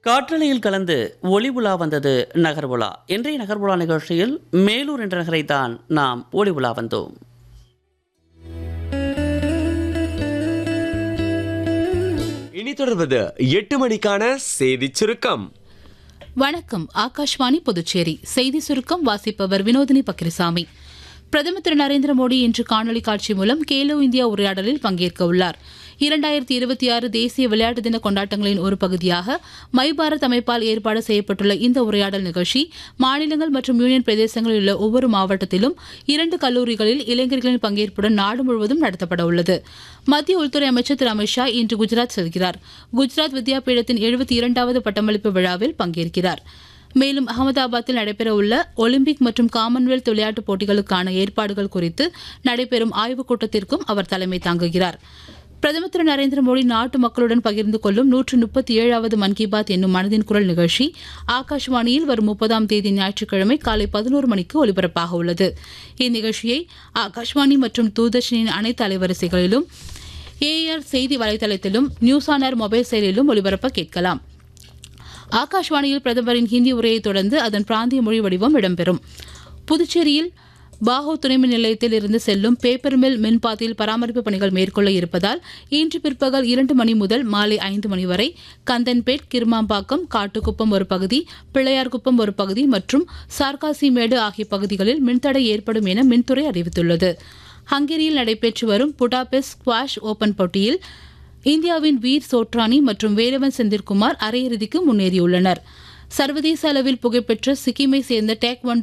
காற்றலையில் கலந்து ஒளி உலா வந்தது நகர் உலா இன்றைய நகர் உலா நிகழ்ச்சியில் மேலூர் என்ற நகரை தான் நாம் ஒளி உலா வந்தோம் இனி தொடர்வது எட்டு மணிக்கான செய்தி சுருக்கம் வணக்கம் ஆகாஷ்வாணி புதுச்சேரி செய்தி சுருக்கம் வாசிப்பவர் வினோதினி பக்ரிசாமி பிரதமர் திரு நரேந்திர மோடி இன்று காணொலி காட்சி மூலம் கேலோ இந்தியா உரையாடலில் பங்கேற்க உள்ளார் இரண்டாயிரத்தி இருபத்தி ஆறு தேசிய விளையாட்டு தின கொண்டாட்டங்களின் ஒரு பகுதியாக மை பாரத் அமைப்பால் ஏற்பாடு செய்யப்பட்டுள்ள இந்த உரையாடல் நிகழ்ச்சி மாநிலங்கள் மற்றும் யூனியன் பிரதேசங்களில் உள்ள ஒவ்வொரு மாவட்டத்திலும் இரண்டு கல்லூரிகளில் இளைஞர்களின் பங்கேற்புடன் நாடு முழுவதும் நடத்தப்பட உள்ளது மத்திய உள்துறை அமைச்சர் திரு அமித்ஷா இன்று குஜராத் செல்கிறார் குஜராத் வித்யாபீடத்தின் எழுபத்தி இரண்டாவது பட்டமளிப்பு விழாவில் பங்கேற்கிறார் மேலும் அகமதாபாத்தில் நடைபெறவுள்ள ஒலிம்பிக் மற்றும் காமன்வெல்த் விளையாட்டுப் போட்டிகளுக்கான ஏற்பாடுகள் குறித்து நடைபெறும் ஆய்வுக் கூட்டத்திற்கும் அவர் தலைமை தாங்குகிறார் பிரதமர் திரு நரேந்திர மோடி நாட்டு மக்களுடன் பகிர்ந்து கொள்ளும் நூற்று முப்பத்தி ஏழாவது மன் கி பாத் என்னும் மனதின் குரல் நிகழ்ச்சி ஆகாஷ்வாணியில் வரும் முப்பதாம் தேதி ஞாயிற்றுக்கிழமை காலை பதினோரு மணிக்கு ஒலிபரப்பாக உள்ளது இந்நிகழ்ச்சியை ஆகாஷ்வாணி மற்றும் தூர்தர்ஷனின் அனைத்து அலைவரிசைகளிலும் ஏஆர் செய்தி வலைதளத்திலும் நியூஸ் ஆன் ஏர் மொபைல் செயலிலும் ஒலிபரப்ப கேட்கலாம் ஆகாஷ்வாணியில் பிரதமரின் ஹிந்தி உரையைத் தொடர்ந்து அதன் பிராந்திய மொழி வடிவம் இடம்பெறும் புதுச்சேரியில் பாகோ துணைமின் நிலையத்தில் இருந்து செல்லும் பேப்பர் மில் மின்பாதையில் பராமரிப்பு பணிகள் மேற்கொள்ள இருப்பதால் இன்று பிற்பகல் இரண்டு மணி முதல் மாலை ஐந்து மணி வரை கந்தன்பேட் கிருமாம்பாக்கம் காட்டுக்குப்பம் ஒரு பகுதி பிள்ளையார்குப்பம் ஒரு பகுதி மற்றும் சார்காசிமேடு ஆகிய பகுதிகளில் மின்தடை ஏற்படும் என மின்துறை அறிவித்துள்ளது ஹங்கேரியில் நடைபெற்று வரும் புடாபெஸ்ட் ஸ்குவாஷ் ஓபன் போட்டியில் இந்தியாவின் வீர் சோட்ரானி மற்றும் வேலவன் செந்தில்குமார் அரையிறுதிக்கு முன்னேறியுள்ளனர் சர்வதேச அளவில் புகழ்பெற்ற சிக்கிமை சேர்ந்த டேக் ஒன்